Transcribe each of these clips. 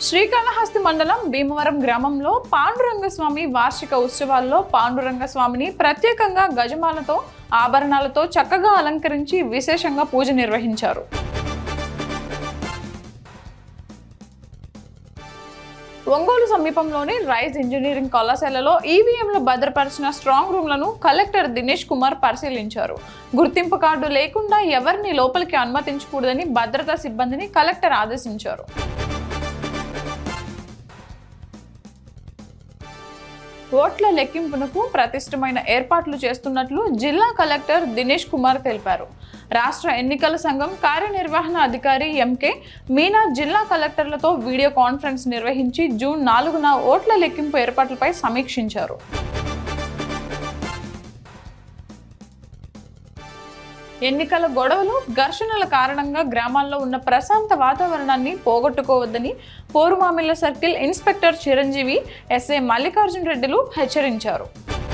శ్రీకాళహస్తి మండలం భీమవరం గ్రామంలో పాండురంగస్వామి వార్షిక ఉత్సవాల్లో పాండురంగస్వామిని ప్రత్యేకంగా గజమాలతో ఆభరణాలతో చక్కగా అలంకరించి విశేషంగా పూజ నిర్వహించారు ఒంగోలు సమీపంలోని రైస్ ఇంజనీరింగ్ కళాశాలలో ఈవీఎంలు భద్రపరిచిన స్ట్రాంగ్ రూమ్లను కలెక్టర్ దినేష్ కుమార్ పరిశీలించారు గుర్తింపు కార్డు లేకుండా ఎవరిని లోపలికి అనుమతించకూడదని భద్రతా సిబ్బందిని కలెక్టర్ ఆదేశించారు ఓట్ల లెక్కింపునకు ప్రతిష్టమైన ఏర్పాట్లు చేస్తున్నట్లు జిల్లా కలెక్టర్ దినేష్ కుమార్ తెలిపారు రాష్ట్ర ఎన్నికల సంఘం కార్యనిర్వహణ అధికారి ఎంకే మీనా జిల్లా కలెక్టర్లతో వీడియో కాన్ఫరెన్స్ నిర్వహించి జూన్ నాలుగున ఓట్ల లెక్కింపు ఏర్పాట్లపై సమీక్షించారు ఎన్నికల గొడవలు ఘర్షణల కారణంగా గ్రామాల్లో ఉన్న ప్రశాంత వాతావరణాన్ని పోగొట్టుకోవద్దని Porumamilla circle inspector Chiranjeevi SA Mallikarjun రెడ్డిలు హెచ్చరించారు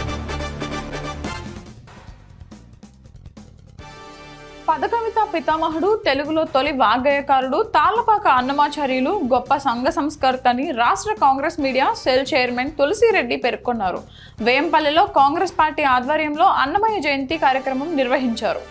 పదకవిత పితామహుడు తెలుగులో తొలి వాగ్గేయకారుడు తాళ్లపాక అన్నమాచార్యులు గొప్ప సంఘ సంస్కర్త అని రాష్ట్ర Congress media cell chairman Tulasireddy పేర్కొన్నారు వేంపల్లిలో కాంగ్రెస్ పార్టీ ఆధ్వర్యంలో అన్నమయ్య జయంతి కార్యక్రమం నిర్వహించారు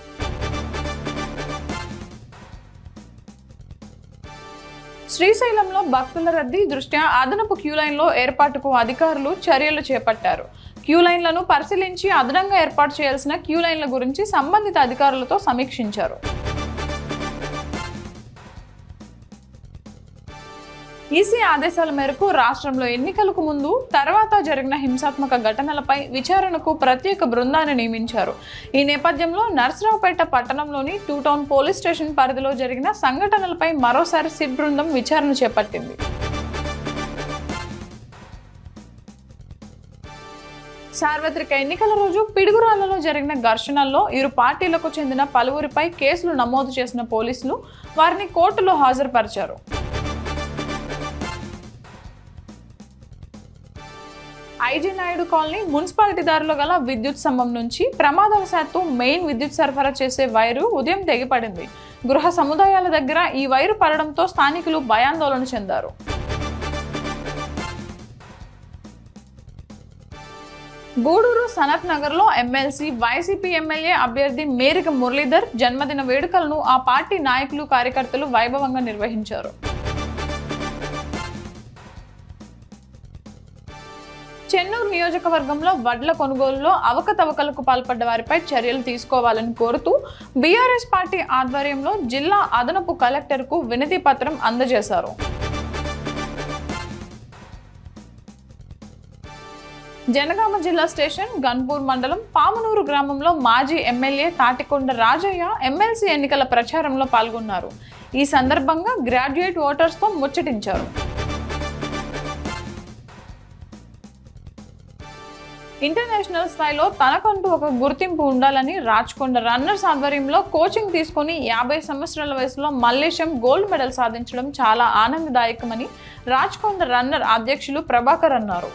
శ్రీశైలంలో భక్తుల రద్దీ దృష్ట్యా అదనపు క్యూ లైన్లో ఏర్పాటుకు అధికారులు చర్యలు చేపట్టారు క్యూ లైన్లను పరిశీలించి అదనంగా ఏర్పాటు చేయాల్సిన క్యూ లైన్ల గురించి సంబంధిత అధికారులతో సమీక్షించారు ఈసీ ఆదేశాల మేరకు రాష్ట్రంలో ఎన్నికలకు ముందు తర్వాత జరిగిన హింసాత్మక ఘటనలపై విచారణకు ప్రత్యేక బృందాన్ని నియమించారు ఈ నేపథ్యంలో నర్సరావుపేట పట్టణంలోని టూ టౌన్ పోలీస్ స్టేషన్ పరిధిలో జరిగిన సంఘటనలపై మరోసారి సిట్ బృందం విచారణ చేపట్టింది సార్వత్రిక ఎన్నికల రోజు పిడుగురాళ్లలో జరిగిన ఘర్షణల్లో ఇరు పార్టీలకు చెందిన పలువురిపై కేసులు నమోదు చేసిన పోలీసులు వారిని కోర్టులో హాజరుపరిచారు ఐజీ నాయుడు కాలనీ మున్సిపాలిటీ దారిలో గల విద్యుత్ స్తంభం నుంచి ప్రమాదవశాత్తు మెయిన్ విద్యుత్ సరఫరా చేసే వైరు ఉదయం తెగిపడింది గృహ సముదాయాల దగ్గర ఈ వైరు పడడంతో స్థానికులు భయాందోళన చెందారు గూడూరు సనత్ నగర్లో ఎమ్మెల్సీ వైసీపీ ఎమ్మెల్యే అభ్యర్థి మేరిక మురళీధర్ జన్మదిన వేడుకలను ఆ పార్టీ నాయకులు కార్యకర్తలు వైభవంగా నిర్వహించారు చెన్నూరు నియోజకవర్గంలో వడ్ల కొనుగోలులో అవకతవకలకు పాల్పడ్డ వారిపై చర్యలు తీసుకోవాలని కోరుతూ బీఆర్ఎస్ పార్టీ ఆధ్వర్యంలో జిల్లా అదనపు కలెక్టర్కు వినతి పత్రం అందజేశారు జనగామ జిల్లా స్టేషన్ గన్పూర్ మండలం పామునూరు గ్రామంలో మాజీ ఎమ్మెల్యే తాటికొండ రాజయ్య ఎమ్మెల్సీ ఎన్నికల ప్రచారంలో పాల్గొన్నారు ఈ సందర్భంగా గ్రాడ్యుయేట్ ఓటర్స్తో ముచ్చటించారు ఇంటర్నేషనల్ స్థాయిలో తనకంటూ ఒక గుర్తింపు ఉండాలని రాజ్కొండ రన్నర్స్ ఆధ్వర్యంలో కోచింగ్ తీసుకుని యాభై సంవత్సరాల వయసులో మల్లేశం గోల్డ్ మెడల్ సాధించడం చాలా ఆనందదాయకమని రాజ్కొండ రన్నర్ అధ్యక్షులు ప్రభాకర్ అన్నారు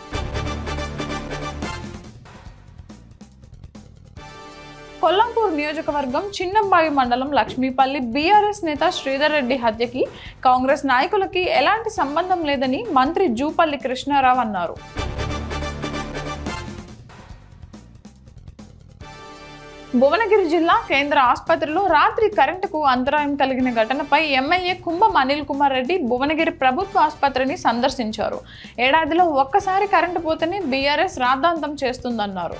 కొల్లంపూర్ నియోజకవర్గం చిన్నంబావి మండలం లక్ష్మీపల్లి బీఆర్ఎస్ నేత శ్రీధర్ రెడ్డి హత్యకి కాంగ్రెస్ నాయకులకి ఎలాంటి సంబంధం లేదని మంత్రి జూపల్లి కృష్ణారావు అన్నారు భువనగిరి జిల్లా కేంద్ర ఆసుపత్రిలో రాత్రి కరెంటుకు అంతరాయం కలిగిన ఘటనపై ఎమ్మెల్యే కుంభం అనిల్ కుమార్ రెడ్డి భువనగిరి ప్రభుత్వ ఆసుపత్రిని సందర్శించారు ఏడాదిలో ఒక్కసారి కరెంటు పోతేనే బీఆర్ఎస్ రాద్ధాంతం చేస్తుందన్నారు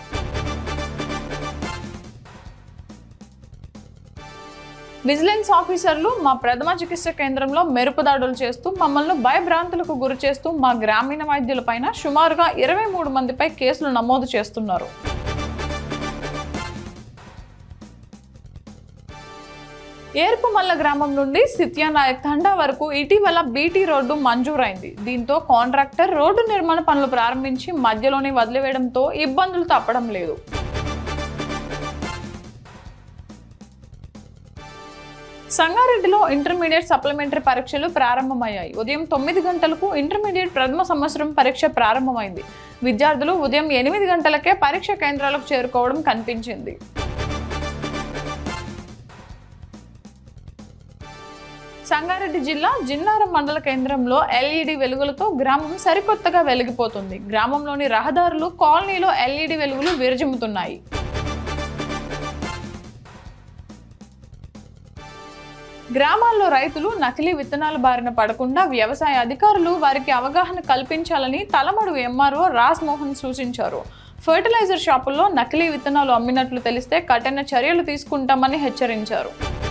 విజిలెన్స్ ఆఫీసర్లు మా ప్రథమ చికిత్స కేంద్రంలో మెరుపు దాడులు చేస్తూ మమ్మల్ని భయభ్రాంతులకు గురి చేస్తూ మా గ్రామీణ వైద్యులపైన సుమారుగా ఇరవై మూడు మందిపై కేసులు నమోదు చేస్తున్నారు ఏర్పుమల్ల గ్రామం నుండి సిత్యానాయక్ తండా వరకు ఇటీవల బీటీ రోడ్డు మంజూరైంది దీంతో కాంట్రాక్టర్ రోడ్డు నిర్మాణ పనులు ప్రారంభించి మధ్యలోనే వదిలివేయడంతో ఇబ్బందులు తప్పడం లేదు సంగారెడ్డిలో ఇంటర్మీడియట్ సప్లిమెంటరీ పరీక్షలు ప్రారంభమయ్యాయి ఉదయం తొమ్మిది గంటలకు ఇంటర్మీడియట్ ప్రథమ సంవత్సరం పరీక్ష ప్రారంభమైంది విద్యార్థులు ఉదయం ఎనిమిది గంటలకే పరీక్ష కేంద్రాలకు చేరుకోవడం కనిపించింది సంగారెడ్డి జిల్లా జిన్నారం మండల కేంద్రంలో ఎల్ఈడి వెలుగులతో గ్రామం సరికొత్తగా వెలిగిపోతుంది గ్రామంలోని రహదారులు కాలనీలో ఎల్ఈడి వెలుగులు విరజిమ్ముతున్నాయి గ్రామాల్లో రైతులు నకిలీ విత్తనాల బారిన పడకుండా వ్యవసాయ అధికారులు వారికి అవగాహన కల్పించాలని తలమడు ఎంఆర్ఓ రాజ్ మోహన్ సూచించారు ఫర్టిలైజర్ షాపుల్లో నకిలీ విత్తనాలు అమ్మినట్లు తెలిస్తే కఠిన చర్యలు తీసుకుంటామని హెచ్చరించారు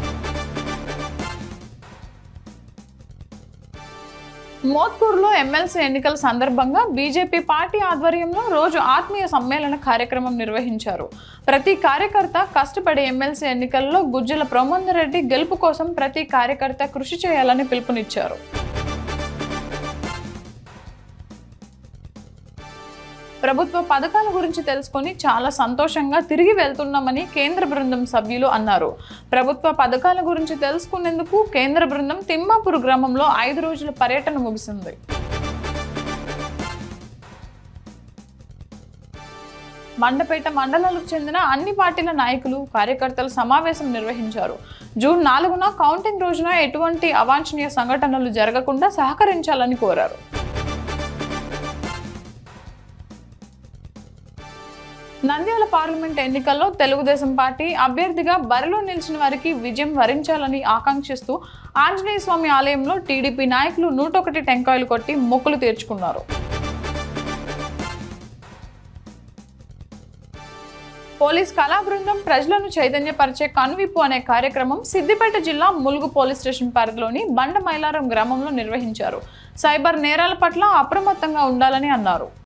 మోత్పూర్లో ఎమ్మెల్సీ ఎన్నికల సందర్భంగా బీజేపీ పార్టీ ఆధ్వర్యంలో రోజు ఆత్మీయ సమ్మేళన కార్యక్రమం నిర్వహించారు ప్రతి కార్యకర్త కష్టపడి ఎమ్మెల్సీ ఎన్నికల్లో గుజ్జల ప్రమోదరెడ్డి గెలుపు కోసం ప్రతి కార్యకర్త కృషి చేయాలని పిలుపునిచ్చారు ప్రభుత్వ పథకాల గురించి తెలుసుకొని చాలా సంతోషంగా తిరిగి వెళ్తున్నామని కేంద్ర బృందం సభ్యులు అన్నారు ప్రభుత్వ పథకాల గురించి తెలుసుకునేందుకు కేంద్ర బృందం తిమ్మాపూర్ గ్రామంలో ఐదు రోజుల పర్యటన ముగిసింది మండపేట మండలాలకు చెందిన అన్ని పార్టీల నాయకులు కార్యకర్తలు సమావేశం నిర్వహించారు జూన్ నాలుగున కౌంటింగ్ రోజున ఎటువంటి అవాంఛనీయ సంఘటనలు జరగకుండా సహకరించాలని కోరారు నంద్యాల పార్లమెంట్ ఎన్నికల్లో తెలుగుదేశం పార్టీ అభ్యర్థిగా బరిలో నిలిచిన వారికి విజయం వరించాలని ఆకాంక్షిస్తూ ఆంజనేయ స్వామి ఆలయంలో టీడీపీ నాయకులు నూటొకటి టెంకాయలు కొట్టి మొక్కులు తీర్చుకున్నారు పోలీస్ కళా బృందం ప్రజలను చైతన్యపరిచే కనువిప్పు అనే కార్యక్రమం సిద్దిపేట జిల్లా ములుగు పోలీస్ స్టేషన్ పరిధిలోని బండ మైలారం గ్రామంలో నిర్వహించారు సైబర్ నేరాల పట్ల అప్రమత్తంగా ఉండాలని అన్నారు